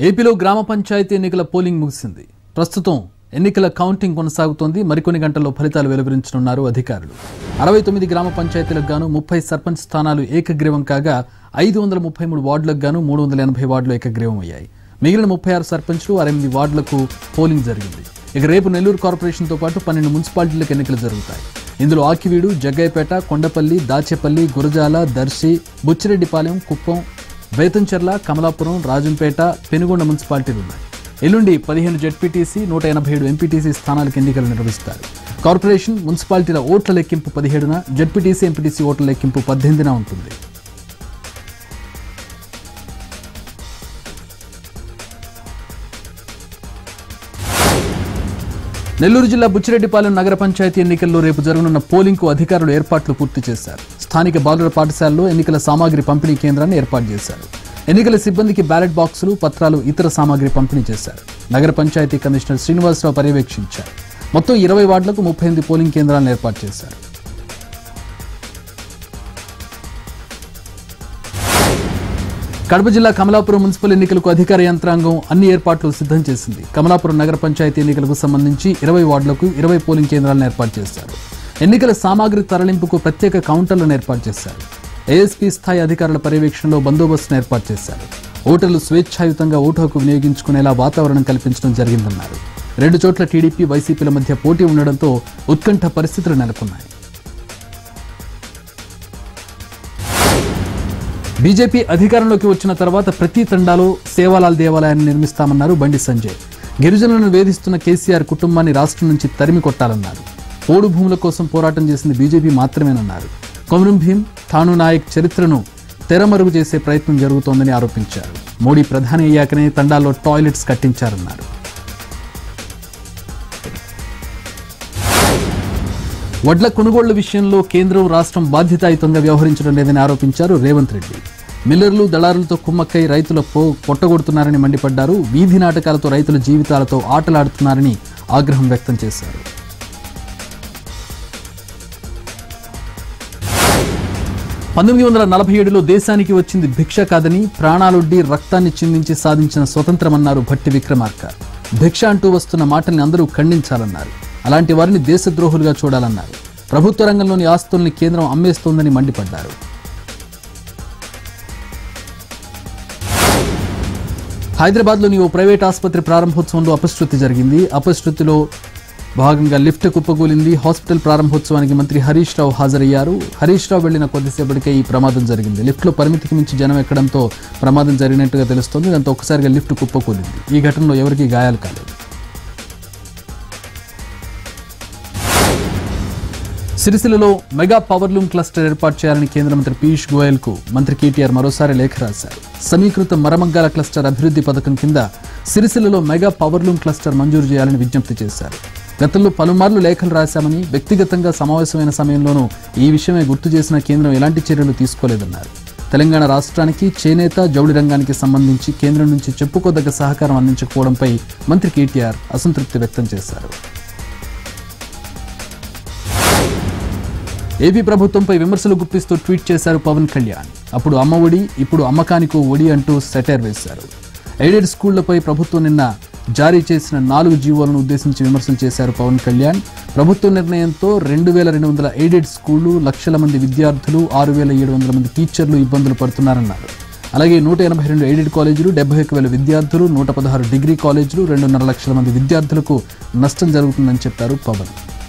ఏపీలో గ్రామ పంచాయతీ ఎన్నికల పోలింగ్ ముగిసింది ప్రస్తుతం ఎన్నికల కౌంటింగ్ కొనసాగుతోంది మరికొన్ని గంటల్లో ఫలితాలు వెలువరించనున్నారు అధికారులు అరవై తొమ్మిది గ్రామ పంచాయతీలకు గాను ముప్పై సర్పంచ్ స్థానాలు ఏకగ్రీవం కాగా ఐదు వందల ముప్పై మూడు వార్డులకు గాను మూడు వందల ఎనభై వార్డులు ఏకగ్రీవం అయ్యాయి మిగిలిన ముప్పై ఆరు సర్పంచ్లు అరెనిమిది వార్డులకు పోలింగ్ జరిగింది ఇక రేపు నెల్లూరు కార్పొరేషన్తో పాటు పన్నెండు మున్సిపాలిటీలకు ఎన్నికలు జరుగుతాయి ఇందులో ఆకివీడు జగ్గయ్యపేట కొండపల్లి దాచేపల్లి గురజాల దర్శి బుచ్చిరెడ్డిపాలెం కుప్పం బేతంచెర్ల కమలాపురం రాజంపేట పెనుగొండ మున్సిపాలిటీలు ఉన్నాయి ఎల్లుండి పదిహేను జెడ్పీటీసీ నూట ఎనభై ఏడు ఎంపీటీసీ స్థానాలకు ఎన్నికలు నిర్వహిస్తారు కార్పొరేషన్ మున్సిపాలిటీల ఓట్ల లెక్కింపు పదిహేడున జెడ్పీటీసీ ఎంపీటీసీ ఓట్ల లెక్కింపు పద్దెనిమిదిన ఉంటుంది నెల్లూరు జిల్లా బుచ్చిరెడ్డిపాలెం నగర పంచాయతీ ఎన్నికల్లో రేపు జరగనున్న పోలింగ్కు అధికారులు ఏర్పాట్లు పూర్తి చేశారు స్థానిక బాలుర పాఠశాలలో ఎన్నికల సామాగ్రి పంపిణీ కేంద్రాన్ని ఏర్పాటు చేశారు ఎన్నికల సిబ్బందికి బ్యాలెట్ బాక్సులు పత్రాలు ఇతర సామాగ్రి పంపిణీ చేశారు నగర పంచాయతీ కమిషనర్ శ్రీనివాసరావు పర్యవేక్షించారు మొత్తం ఇరవై వార్డులకు ముప్పై ఎనిమిది పోలింగ్ కేంద్రాలను ఏర్పాటు చేశారు కడప జిల్లా కమలాపురం మున్సిపల్ ఎన్నికలకు అధికార యంత్రాంగం అన్ని ఏర్పాట్లు సిద్ధం చేసింది కమలాపురం నగర పంచాయతీ ఎన్నికలకు సంబంధించి ఇరవై వార్డులకు ఇరవై పోలింగ్ కేంద్రాలను ఏర్పాటు చేశారు ఎన్నికల సామాగ్రి తరలింపుకు ప్రత్యేక కౌంటర్లను ఏర్పాటు చేశారు ఏఎస్పీ స్థాయి అధికారుల పర్యవేక్షణలో బందోబస్తును ఏర్పాటు చేశారు ఓటర్లు స్వేచ్ఛాయుతంగా ఓటు హక్కు వినియోగించుకునేలా వాతావరణం కల్పించడం జరిగిందన్నారు రెండు చోట్ల టీడీపీ వైసీపీల మధ్య పోటీ ఉండడంతో ఉత్కంఠ పరిస్థితులు నెలకొన్నాయి బీజేపీ అధికారంలోకి వచ్చిన తర్వాత ప్రతి తండాలో సేవాలాల్ దేవాలయాన్ని నిర్మిస్తామన్నారు బండి సంజయ్ గిరిజనులను వేధిస్తున్న కేసీఆర్ కుటుంబాన్ని రాష్ట్రం నుంచి తరిమి కొట్టాలన్నారు పోడు భూముల కోసం పోరాటం చేసింది బీజేపీ మాత్రమేనన్నారు కొమరం భీం ఠాణు నాయక్ చరిత్రను తెరమరుగు చేసే ప్రయత్నం జరుగుతోందని ఆరోపించారు మోడీ ప్రధాని అయ్యాకనే తండాల్లో టాయిలెట్స్ కట్టించారన్నారు వడ్ల కొనుగోళ్ల విషయంలో కేంద్రం రాష్ట్రం బాధ్యతాయుతంగా వ్యవహరించడం లేదని ఆరోపించారు రేవంత్ రెడ్డి మిల్లర్లు దళారులతో కుమ్మక్కై రైతుల పో పొట్టగొడుతున్నారని మండిపడ్డారు వీధి నాటకాలతో రైతుల జీవితాలతో ఆటలాడుతున్నారని ఆగ్రహం వ్యక్తం చేశారు పంతొమ్మిది వందల నలభై ఏడులో దేశానికి వచ్చింది భిక్ష కాదని ప్రాణాలొడ్డి రక్తాన్ని చిందించి సాధించిన స్వతంత్రమన్నారు భట్టి విక్రమార్క భిక్ష అంటూ వస్తున్న మాటల్ని అందరూ ఖండించాలన్నారు అలాంటి వారిని దేశద్రోహులుగా చూడాలన్నారు ప్రభుత్వ రంగంలోని ఆస్తుల్ని కేంద్రం అమ్మేస్తోందని మండిపడ్డారు హైదరాబాద్లోని ఓ ప్రైవేట్ ఆసుపత్రి ప్రారంభోత్సవంలో అపశృతి జరిగింది అపశృతిలో భాగంగా లిఫ్ట్ కుప్పకూలింది హాస్పిటల్ ప్రారంభోత్సవానికి మంత్రి హరీష్ రావు హాజరయ్యారు హరీష్ రావు వెళ్లిన కొద్దిసేపటికే ఈ ప్రమాదం జరిగింది లిఫ్ట్లో పరిమితికి మించి జనం ఎక్కడంతో ప్రమాదం జరిగినట్టుగా తెలుస్తోంది దాంతో ఒక్కసారిగా లిఫ్ట్ కుప్పకూలింది ఈ ఘటనలో ఎవరికీ గాయాలు కాలేదు సిరిసిల్లలో మెగా పవర్లూమ్ క్లస్టర్ ఏర్పాటు చేయాలని కేంద్ర మంత్రి పీయూష్ గోయల్ కు మంత్రి కేటీఆర్ మరోసారి లేఖ రాశారు సమీకృత మరమగ్గాల క్లస్టర్ అభివృద్ధి పథకం కింద సిరిసిల్లలో మెగా పవర్లూమ్ క్లస్టర్ మంజూరు చేయాలని విజ్ఞప్తి చేశారు గతంలో పలుమార్లు లేఖలు రాశామని వ్యక్తిగతంగా సమావేశమైన సమయంలోనూ ఈ విషయమే గుర్తు చేసిన కేంద్రం ఎలాంటి చర్యలు తీసుకోలేదన్నారు తెలంగాణ రాష్ట్రానికి చేనేత జౌళి రంగానికి సంబంధించి కేంద్రం నుంచి చెప్పుకోదగ్గ సహకారం అందించకపోవడంపై మంత్రి కేటీఆర్ అసంతృప్తి వ్యక్తం చేశారు ఏపీ ప్రభుత్వంపై విమర్శలు గుప్పిస్తూ ట్వీట్ చేశారు పవన్ కళ్యాణ్ అప్పుడు అమ్మ ఒడి ఇప్పుడు అమ్మకానికో ఒడి అంటూ సెటైర్ వేశారు ఎయిడెడ్ స్కూళ్లపై ప్రభుత్వం నిన్న జారీ చేసిన నాలుగు జీవోలను ఉద్దేశించి విమర్శలు చేశారు పవన్ కళ్యాణ్ ప్రభుత్వ నిర్ణయంతో రెండు వేల రెండు వందల ఎయిడెడ్ స్కూళ్లు లక్షల మంది విద్యార్థులు ఆరు వేల ఏడు వందల మంది టీచర్లు ఇబ్బందులు పడుతున్నారన్నారు అలాగే నూట ఎనభై రెండు ఎయిడెడ్ కాలేజీలు డెబ్బై ఒక్క వేల విద్యార్థులు నూట పదహారు డిగ్రీ కాలేజీలు రెండున్నర లక్షల మంది విద్యార్థులకు నష్టం జరుగుతుందని చెప్పారు పవన్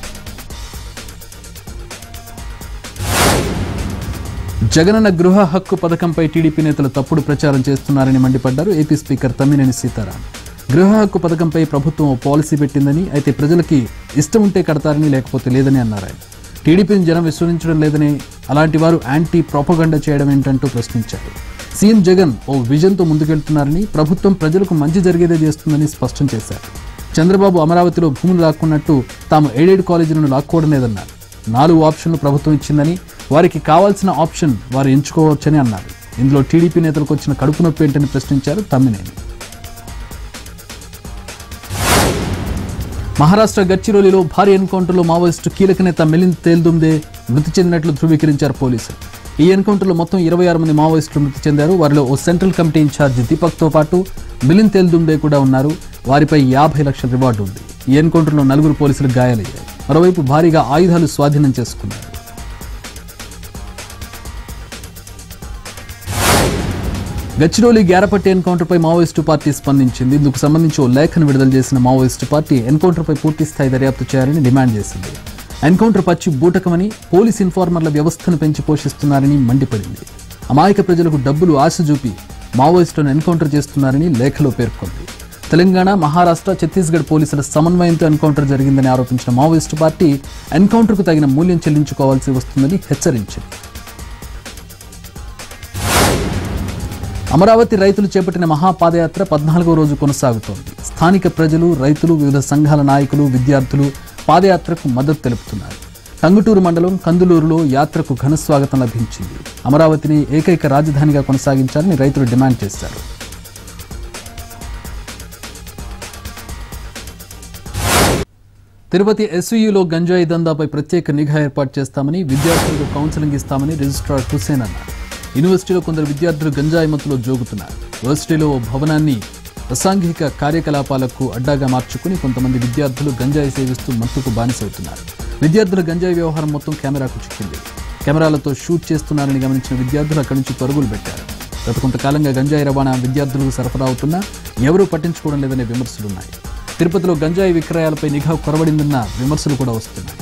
జగనన్న గృహ హక్కు పథకంపై టీడీపీ నేతలు తప్పుడు ప్రచారం చేస్తున్నారని మండిపడ్డారు ఏపీ స్పీకర్ తమ్మినేని సీతారాం గృహ హక్కు పథకంపై ప్రభుత్వం ఓ పాలసీ పెట్టిందని అయితే ప్రజలకి ఇష్టం ఉంటే కడతారని లేకపోతే లేదని అన్నారు ఆయన టీడీపీని జనం విశ్వసించడం లేదని అలాంటి వారు యాంటీ ప్రోపగండా చేయడం ఏంటంటూ ప్రశ్నించారు సీఎం జగన్ ఓ విజన్తో ముందుకెళ్తున్నారని ప్రభుత్వం ప్రజలకు మంచి జరిగేదే చేస్తుందని స్పష్టం చేశారు చంద్రబాబు అమరావతిలో భూములు లాక్కున్నట్టు తాము ఎయిడెడ్ కాలేజీలను లాక్కోవడం లేదన్నారు నాలుగు ఆప్షన్లు ప్రభుత్వం ఇచ్చిందని వారికి కావాల్సిన ఆప్షన్ వారు ఎంచుకోవచ్చని అన్నారు ఇందులో టీడీపీ నేతలకు వచ్చిన కడుపు నొప్పి ఏంటని ప్రశ్నించారు తమ్మినేని మహారాష్ట్ర గడ్చిరోలిలో భారీ ఎన్కౌంటర్లో మావోయిస్టు కీలక నేత మిలింద్ తేల్దుందే మృతి చెందినట్లు ధృవీకరించారు పోలీసులు ఈ ఎన్కౌంటర్లో మొత్తం ఇరవై ఆరు మంది మావోయిస్టులు మృతి చెందారు వారిలో ఓ సెంట్రల్ కమిటీ ఇన్ఛార్జ్ దీపక్తో పాటు మిలిన్ తేల్దుండే కూడా ఉన్నారు వారిపై యాభై లక్షల రివార్డు ఉంది ఈ ఎన్కౌంటర్లో నలుగురు పోలీసులు గాయాలయ్యాయి మరోవైపు భారీగా ఆయుధాలు స్వాధీనం చేసుకున్నారు గచ్చిరోలి గ్యారపట్టి ఎన్కౌంటర్పై మావోయిస్టు పార్టీ స్పందించింది ఇందుకు సంబంధించి ఓ లేఖను విడుదల చేసిన మావోయిస్టు పార్టీ ఎన్కౌంటర్పై పూర్తి స్థాయి దర్యాప్తు చేయాలని డిమాండ్ చేసింది ఎన్కౌంటర్ పచ్చి బూటకమని పోలీస్ ఇన్ఫార్మర్ల వ్యవస్థను పెంచి పోషిస్తున్నారని మండిపడింది అమాయక ప్రజలకు డబ్బులు ఆశ చూపి మావోయిస్టులను ఎన్కౌంటర్ చేస్తున్నారని లేఖలో పేర్కొంది తెలంగాణ మహారాష్ట్ర ఛత్తీస్గఢ్ పోలీసుల సమన్వయంతో ఎన్కౌంటర్ జరిగిందని ఆరోపించిన మావోయిస్టు పార్టీ ఎన్కౌంటర్కు తగిన మూల్యం చెల్లించుకోవాల్సి వస్తుందని హెచ్చరించింది అమరావతి రైతులు చేపట్టిన మహాపాదయాత్ర పద్నాలుగో రోజు కొనసాగుతోంది స్థానిక ప్రజలు రైతులు వివిధ సంఘాల నాయకులు విద్యార్థులు పాదయాత్రకు మద్దతు తెలుపుతున్నారు టంగుటూరు మండలం కందులూరులో యాత్రకు ఘనస్వాగతం లభించింది అమరావతిని ఏకైక రాజధానిగా కొనసాగించాలని రైతులు డిమాండ్ చేశారు తిరుపతి ఎస్వీయూలో గంజాయి దందాపై ప్రత్యేక నిఘా ఏర్పాటు చేస్తామని విద్యార్థులకు కౌన్సిలింగ్ ఇస్తామని రిజిస్ట్రార్ హుసేన్ అన్నారు యూనివర్సిటీలో కొందరు విద్యార్థులు గంజాయి మత్తులో జోగుతున్నారు యూనివర్సిటీలో ఓ భవనాన్ని అసాంఘిక కార్యకలాపాలకు అడ్డాగా మార్చుకుని కొంతమంది విద్యార్థులు గంజాయి సేవిస్తూ మత్తుకు బానిసవుతున్నారు విద్యార్థుల గంజాయి వ్యవహారం మొత్తం కెమెరాకు చిక్కింది కెమెరాలతో షూట్ చేస్తున్నారని గమనించిన విద్యార్థులు అక్కడి నుంచి పరుగులు పెట్టారు గత కొంతకాలంగా గంజాయి రవాణా విద్యార్థులకు సరఫరా అవుతున్నా ఎవరూ పట్టించుకోవడం లేదనే విమర్శలున్నాయి తిరుపతిలో గంజాయి విక్రయాలపై నిఘా కొరవడిందన్న విమర్శలు కూడా వస్తున్నాయి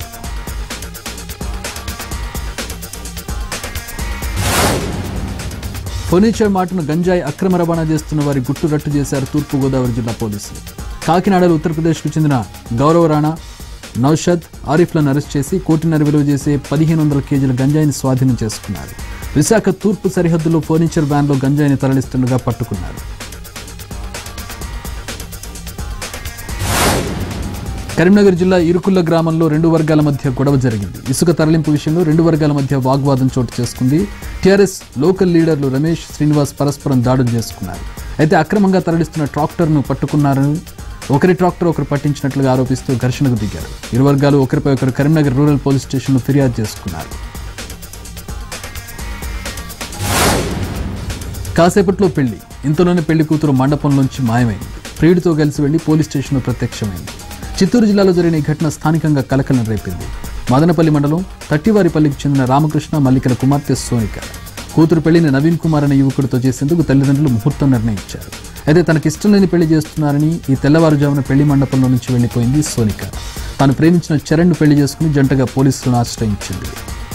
ఫర్నిచర్ మార్ట్ను గంజాయి అక్రమ రవాణా చేస్తున్న వారి గుట్టు రట్టు చేశారు తూర్పుగోదావరి జిల్లా పోలీసులు కాకినాడలో ఉత్తరప్రదేశ్కు చెందిన గౌరవ రాణా నౌషద్ ఆరిఫ్లను అరెస్ట్ చేసి కోటిన్నర విలువ చేసే పదిహేను వందల కేజీల గంజాయిని స్వాధీనం చేసుకున్నారు విశాఖ తూర్పు సరిహద్దులో ఫర్నిచర్ వ్యాన్లో గంజాయిని తరలిస్తుండగా పట్టుకున్నారు కరీంనగర్ జిల్లా ఇరుకుల్ల గ్రామంలో రెండు వర్గాల మధ్య గొడవ జరిగింది ఇసుక తరలింపు విషయంలో రెండు వర్గాల మధ్య వాగ్వాదం చోటు చేసుకుంది టీఆర్ఎస్ లోకల్ లీడర్లు రమేష్ శ్రీనివాస్ పరస్పరం దాడులు చేసుకున్నారు అయితే అక్రమంగా తరలిస్తున్న ట్రాక్టర్ను పట్టుకున్నారని ఒకరి ట్రాక్టర్ ఒకరు పట్టించినట్లుగా ఆరోపిస్తూ ఘర్షణకు దిగారు ఇరు వర్గాలు ఒకరిపై ఒకరు కరీంనగర్ రూరల్ పోలీస్ స్టేషన్లో ఫిర్యాదు చేసుకున్నారు కాసేపట్లో పెళ్లి ఇంతలోనే పెళ్లి కూతురు మండపంలోంచి మాయమైంది ప్రియుడితో కలిసి వెళ్లి పోలీస్ స్టేషన్లో ప్రత్యక్షమైంది చిత్తూరు జిల్లాలో జరిగిన ఈ ఘటన స్థానికంగా కలకలం రేపింది మదనపల్లి మండలం తట్టివారిపల్లికి చెందిన రామకృష్ణ మల్లికల కుమార్తె సోనిక కూతురు పెళ్లిని నవీన్ కుమార్ అనే యువకుడితో చేసేందుకు తల్లిదండ్రులు ముహూర్తం నిర్ణయించారు అయితే తనకిష్టం లేని పెళ్లి చేస్తున్నారని ఈ తెల్లవారుజామున పెళ్లి మండపంలో నుంచి వెళ్లిపోయింది సోనిక తాను ప్రేమించిన చరణ్ను పెళ్లి చేసుకుని జంటగా పోలీసులను ఆశ్రయించింది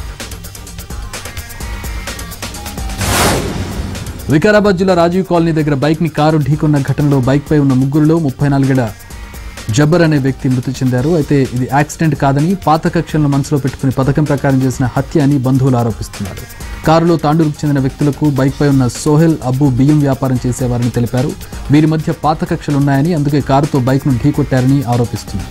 వికారాబాద్ జిల్లా రాజీవ్ కాలనీ దగ్గర బైక్ ని కారు ఢీకొన్న ఘటనలో బైక్ పై ఉన్న ముగ్గురులో ముప్పై నాలుగేళ్ల జబ్బర్ అనే వ్యక్తి మృతి చెందారు అయితే ఇది యాక్సిడెంట్ కాదని పాత కక్షలను మనసులో పెట్టుకుని పథకం ప్రకారం చేసిన హత్య అని బంధువులు ఆరోపిస్తున్నారు కారులో తాండూరుకు చెందిన వ్యక్తులకు బైక్ పై ఉన్న సోహెల్ అబ్బు బియ్యం వ్యాపారం చేసేవారని తెలిపారు వీరి మధ్య పాత కక్షలున్నాయని అందుకే కారుతో బైక్ను ఢీకొట్టారని ఆరోపిస్తున్నారు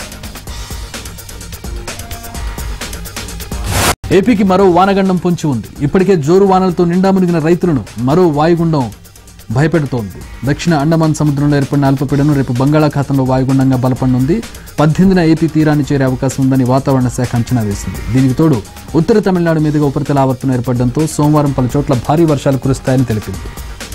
ఏపీకి మరో వానగండం పొంచి ఉంది ఇప్పటికే జోరు వానలతో నిండా మునిగిన రైతులను మరో వాయుగుండం భయపెడుతోంది దక్షిణ అండమాన్ సముద్రంలో ఏర్పడిన అల్పపీడనం రేపు బంగాళాఖాతంలో వాయుగుండంగా బలపడనుంది పద్దెనిమిదిన ఏపీ తీరాన్ని చేరే అవకాశం ఉందని వాతావరణ శాఖ అంచనా వేసింది దీనికి తోడు ఉత్తర తమిళనాడు మీదుగా ఉపరితల ఆవర్తనం ఏర్పడడంతో సోమవారం పలు చోట్ల భారీ వర్షాలు కురుస్తాయని తెలిపింది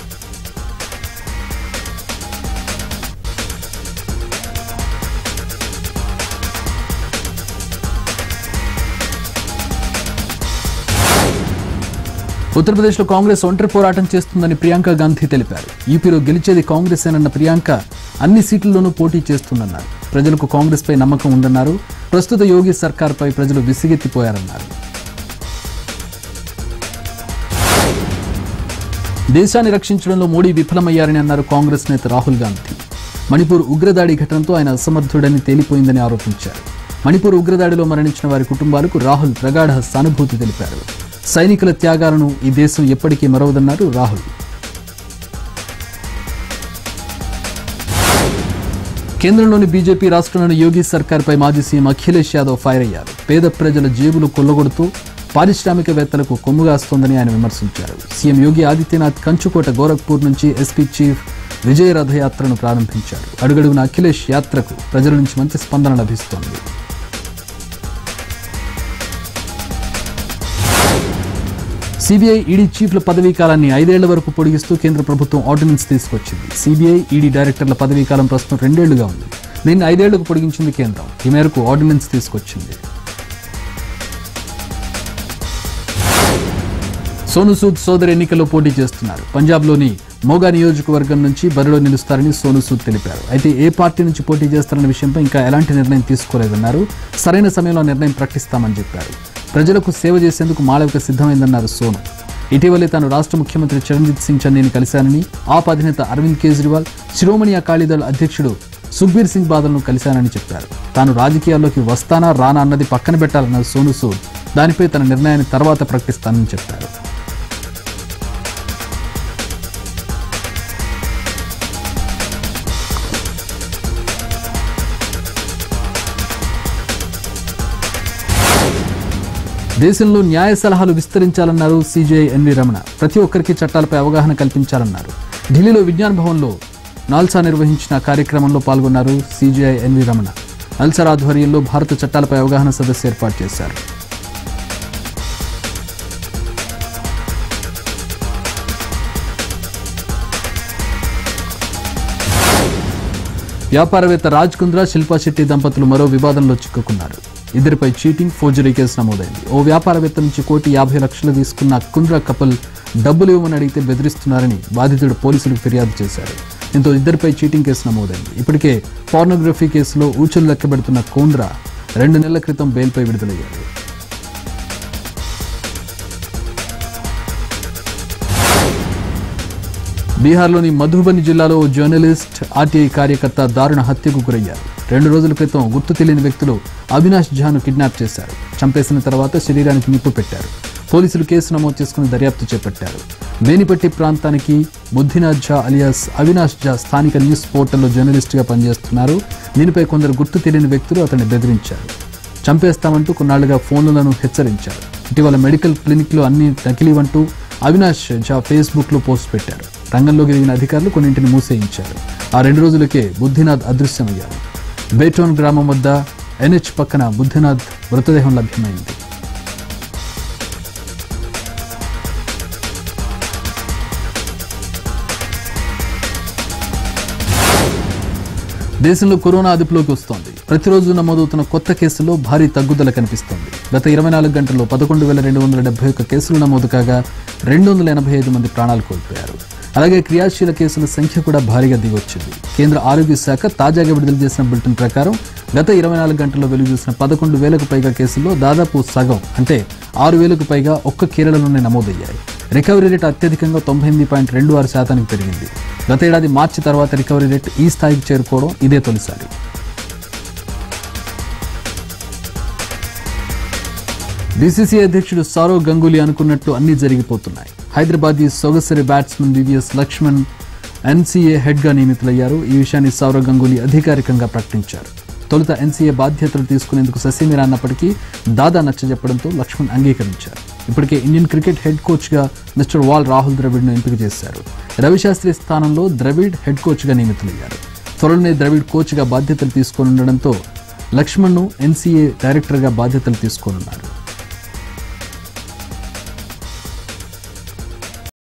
ఉత్తరప్రదేశ్లో కాంగ్రెస్ ఒంటరి పోరాటం చేస్తుందని ప్రియాంక గాంధీ తెలిపారు యూపీలో గెలిచేది కాంగ్రెస్ అన్న ప్రియాంక అన్ని సీట్లలోనూ పోటీ చేస్తుందన్నారు ప్రజలకు కాంగ్రెస్పై నమ్మకం ఉందన్నారు ప్రస్తుత యోగి సర్కార్పై ప్రజలు విసిగెత్తిపోయారన్నారు దేశాన్ని రక్షించడంలో మోడీ విఫలమయ్యారని అన్నారు కాంగ్రెస్ నేత రాహుల్ గాంధీ మణిపూర్ ఉగ్రదాడి ఘటనతో ఆయన అసమర్థుడని తేలిపోయిందని ఆరోపించారు మణిపూర్ ఉగ్రదాడిలో మరణించిన వారి కుటుంబాలకు రాహుల్ ప్రగాఢ సానుభూతి తెలిపారు సైనికుల త్యాగాలను ఈ దేశం ఎప్పటికీ మరవదన్నారు రాహుల్ కేంద్రంలోని బీజేపీ రాష్ట్రంలోని యోగి సర్కార్పై మాజీ సీఎం అఖిలేష్ యాదవ్ ఫైర్ అయ్యారు పేద ప్రజల జేబులు కొల్లగొడుతూ పారిశ్రామికవేత్తలకు కొమ్ముగాస్తోందని ఆయన విమర్శించారు సీఎం యోగి ఆదిత్యనాథ్ కంచుకోట గోరఖ్పూర్ నుంచి ఎస్పీ చీఫ్ విజయ రథయాత్రను ప్రారంభించారు అడుగడుగున అఖిలేష్ యాత్రకు ప్రజల నుంచి మంచి స్పందన లభిస్తోంది సిబిఐ ఈడీ చీఫ్ల పదవీ కాలాన్ని ఐదేళ్ల వరకు పొడిగిస్తూ కేంద్ర ప్రభుత్వం ఆర్డినెన్స్ తీసుకొచ్చింది సిబిఐ ఈడీ డైరెక్టర్ల పదవీ కాలం ప్రస్తుతం రెండేళ్లుగా ఉంది దీన్ని ఐదేళ్లకు పొడిగించింది కేంద్రం ఈ మేరకు ఆర్డినెన్స్ తీసుకొచ్చింది సోను సూద్ సోదరి ఎన్నికల్లో పోటీ చేస్తున్నారు పంజాబ్లోని మోగా నియోజకవర్గం నుంచి బరిలో నిలుస్తారని సోను సూద్ తెలిపారు అయితే ఏ పార్టీ నుంచి పోటీ చేస్తారన్న విషయంపై ఇంకా ఎలాంటి నిర్ణయం తీసుకోలేదన్నారు సరైన సమయంలో నిర్ణయం ప్రకటిస్తామని చెప్పారు ప్రజలకు సేవ చేసేందుకు మాళవిక సిద్ధమైందన్నారు సోను ఇటీవలే తాను రాష్ట్ర ముఖ్యమంత్రి చరణ్జిత్ సింగ్ చన్నీని కలిశానని ఆప్ అధినేత అరవింద్ కేజ్రీవాల్ శిరోమణి అకాలీదళ్ అధ్యక్షుడు సుఖ్బీర్ సింగ్ బాదల్ను కలిశానని చెప్పారు తాను రాజకీయాల్లోకి వస్తానా రానా అన్నది పక్కన పెట్టాలన్న సోను సూద్ దానిపై తన నిర్ణయాన్ని తర్వాత ప్రకటిస్తానని చెప్పారు దేశంలో న్యాయ సలహాలు విస్తరించాలన్నారు సీజీఐ ఎన్వి రమణ ప్రతి ఒక్కరికి చట్టాలపై అవగాహన కల్పించాలన్నారు ఢిల్లీలో విజ్ఞాన్ భవన్లో నాల్సా నిర్వహించిన కార్యక్రమంలో పాల్గొన్నారు సీజీఐ ఎన్వి రమణ నల్సర్ ఆధ్వర్యంలో భారత చట్టాలపై అవగాహన సదస్సు ఏర్పాటు చేశారు వ్యాపారవేత్త రాజ్ కుంద్రా శిల్పా శెట్టి దంపతులు మరో వివాదంలో చిక్కుకున్నారు ఇద్దరిపై చీటింగ్ ఫోర్జరీ కేసు నమోదైంది ఓ వ్యాపారవేత్త నుంచి కోటి యాభై లక్షలు తీసుకున్న కుంద్రా కపుల్ డబ్బులు ఇవ్వమని అడిగితే బెదిరిస్తున్నారని బాధితుడు పోలీసులకు ఫిర్యాదు చేశారు దీంతో ఇద్దరిపై చీటింగ్ కేసు నమోదైంది ఇప్పటికే పార్నోగ్రఫీ కేసులో ఊచలు లెక్కబెడుతున్న కుంద్రా రెండు నెలల క్రితం బెయిల్పై విడుదలయ్యారు బీహార్లోని మధుబని జిల్లాలో ఓ జర్నలిస్ట్ ఆర్టీఐ కార్యకర్త దారుణ హత్యకు గురయ్యారు రెండు రోజుల క్రితం గుర్తు తెలియని వ్యక్తులు అవినాష్ ఝాను కిడ్నాప్ చేశారు చంపేసిన తర్వాత శరీరానికి నిప్పు పెట్టారు పోలీసులు కేసు నమోదు చేసుకుని దర్యాప్తు చేపట్టారు బేనిపట్టి ప్రాంతానికి బుద్ధినాథ్ ఝా అలియాస్ అవినాష్ ఝా స్థానిక న్యూస్ పోర్టల్లో జర్నలిస్ట్గా పనిచేస్తున్నారు దీనిపై కొందరు గుర్తు తెలియని వ్యక్తులు అతన్ని బెదిరించారు చంపేస్తామంటూ కొన్నాళ్లుగా ఫోన్లను హెచ్చరించారు ఇటీవల మెడికల్ క్లినిక్లో అన్ని నకిలీవంటూ అవినాష్ ఝా ఫేస్బుక్లో పోస్ట్ పెట్టారు రంగంలోకి దిగిన అధికారులు కొన్నింటిని మూసేయించారు ఆ రెండు రోజులకే బుద్ధినాథ్ అదృశ్యమయ్యారు బేటోన్ గ్రామం వద్ద ఎన్హెచ్ పక్కన బుద్ధినాథ్ మృతదేహం లభ్యమైంది దేశంలో కరోనా అదుపులోకి వస్తోంది ప్రతిరోజు నమోదవుతున్న కొత్త కేసుల్లో భారీ తగ్గుదల కనిపిస్తోంది గత ఇరవై నాలుగు గంటల్లో పదకొండు వేల రెండు వందల డెబ్బై ఒక్క కేసులు నమోదు కాగా రెండు వందల ఎనభై ఐదు మంది ప్రాణాలు కోల్పోయారు అలాగే క్రియాశీల కేసుల సంఖ్య కూడా భారీగా దిగొచ్చింది కేంద్ర ఆరోగ్య శాఖ తాజాగా విడుదల చేసిన బులెటిన్ ప్రకారం గత ఇరవై నాలుగు గంటల్లో వెలుగు చూసిన పదకొండు వేలకు పైగా కేసుల్లో దాదాపు సగం అంటే ఆరు వేలకు పైగా ఒక్క కేరళలోనే నమోదయ్యాయి రికవరీ రేట్ అత్యధికంగా తొంభై ఎనిమిది పాయింట్ రెండు ఆరు శాతానికి పెరిగింది గత ఏడాది మార్చి తర్వాత రికవరీ రేట్ ఈ స్థాయికి చేరుకోవడం ఇదే తొలిసారి బీసీసీ అధ్యక్షుడు సౌరవ్ గంగూలీ అనుకున్నట్లు అన్ని జరిగిపోతున్నాయి హైదరాబాదీ సొగసరి బ్యాట్స్మెన్ వివిఎస్ లక్ష్మణ్ ఎన్సీఏ హెడ్గా నియమితులయ్యారు ఈ విషయాన్ని సౌరవ్ గంగూలీ అధికారికంగా ప్రకటించారు తొలుత ఎన్సీఏ బాధ్యతలు తీసుకునేందుకు ససీమిరా అన్నప్పటికీ దాదా నచ్చజెప్పడంతో లక్ష్మణ్ అంగీకరించారు ఇప్పటికే ఇండియన్ క్రికెట్ హెడ్ కోచ్గా మిస్టర్ వాల్ రాహుల్ ద్రవిడ్ను ఎంపిక చేశారు రవిశాస్త్రి స్థానంలో ద్రవిడ్ హెడ్ కోచ్గా నియమితులయ్యారు త్వరలోనే ద్రవిడ్ కోచ్గా బాధ్యతలు తీసుకోనుండడంతో లక్ష్మణ్ను ఎన్సీఏ డైరెక్టర్గా బాధ్యతలు తీసుకోనున్నారు